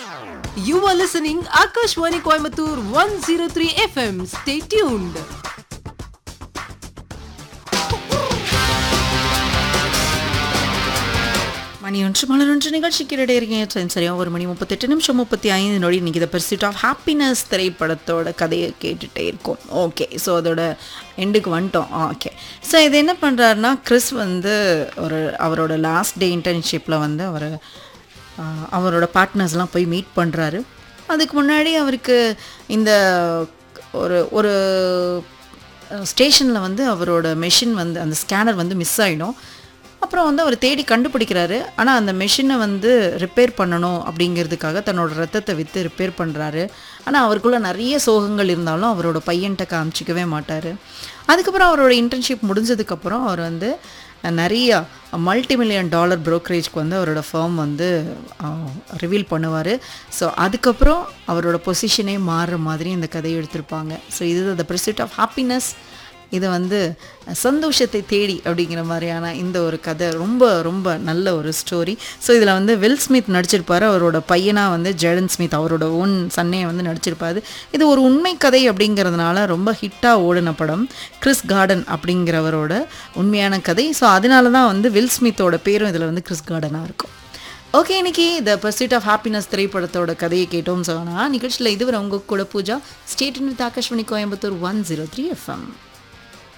You are listening Akashwani Coimbatore 103 FM. Stay tuned. மணி ஒன்று மலர் ஒன்று நிகழ்ச்சிக்கு இடையே இருக்கீங்க சரி, சரியா ஒரு மணி முப்பத்தெட்டு நிமிஷம் முப்பத்தி ஐந்து நொடி இன்னைக்கு த பர்சிட் ஆஃப் ஹாப்பினஸ் திரைப்படத்தோட கதையை கேட்டுகிட்டே இருக்கோம் ஓகே ஸோ அதோட எண்டுக்கு வந்துட்டோம் ஓகே ஸோ இது என்ன பண்ணுறாருனா கிறிஸ் வந்து ஒரு அவரோட லாஸ்ட் டே இன்டர்ன்ஷிப்பில் வந்து அவர் ஆஹ், அவரோட பார்ட்னர்ஸ்லாம் போய் மீட் பண்ணுறாரு அதுக்கு முன்னாடி அவருக்கு இந்த ஒரு ஒரு ஸ்டேஷனில் வந்து அவரோட மெஷின் வந்து அந்த ஸ்கேனர் வந்து மிஸ் ஆகிடும் அப்புறம் வந்து அவர் தேடி கண்டுபிடிக்கிறாரு ஆனால் அந்த மெஷினை வந்து ரிப்பேர் பண்ணணும் அப்படிங்கிறதுக்காக தன்னோட ரத்தத்தை விற்று ரிப்பேர் பண்ணுறாரு ஆனால் அவருக்குள்ள நிறைய சோகங்கள் இருந்தாலும் அவரோட பையன்கிட்ட காமிச்சிக்கவே மாட்டார் அதுக்கப்புறம் அவரோட இன்டர்ன்ஷிப் முடிஞ்சதுக்கப்புறம் அவர் வந்து நிறைய மல்டி மில்லியன் டாலர் ப்ரோக்கரேஜ்க்கு வந்து அவரோட ஃபர்ம் வந்து ரிவீல் பண்ணுவார் ஸோ அதுக்கப்புறம் அவரோட பொசிஷனே மாறுற மாதிரி இந்த கதையை எடுத்திருப்பாங்க ஸோ இது த pursuit ஆஃப் ஹாப்பினஸ் இது வந்து சந்தோஷத்தை தேடி அப்படிங்கிற மாதிரியான இந்த ஒரு கதை ரொம்ப ரொம்ப நல்ல ஒரு ஸ்டோரி ஸோ இதில் வந்து வில் ஸ்மித் நடிச்சிருப்பாரு அவரோட பையனாக வந்து ஜெடன் ஸ்மித் அவரோட ஓன் சன்னையை வந்து நடிச்சிருப்பாரு இது ஒரு உண்மை கதை அப்படிங்கிறதுனால ரொம்ப ஹிட்டாக ஓடின படம் கிறிஸ் கார்டன் அப்படிங்கிறவரோட உண்மையான கதை ஸோ அதனால தான் வந்து வில் ஸ்மித்தோட பேரும் இதில் வந்து கிறிஸ் கார்டனாக இருக்கும் ஓகே இன்னைக்கு த பர்சிட் ஆஃப் ஹாப்பினஸ் திரைப்படத்தோட கதையை கேட்டோம் சொன்னால் நிகழ்ச்சியில் இதுவரை உங்கள் கூட Pooja stayed with Akashvani Coimbatore one zero three FM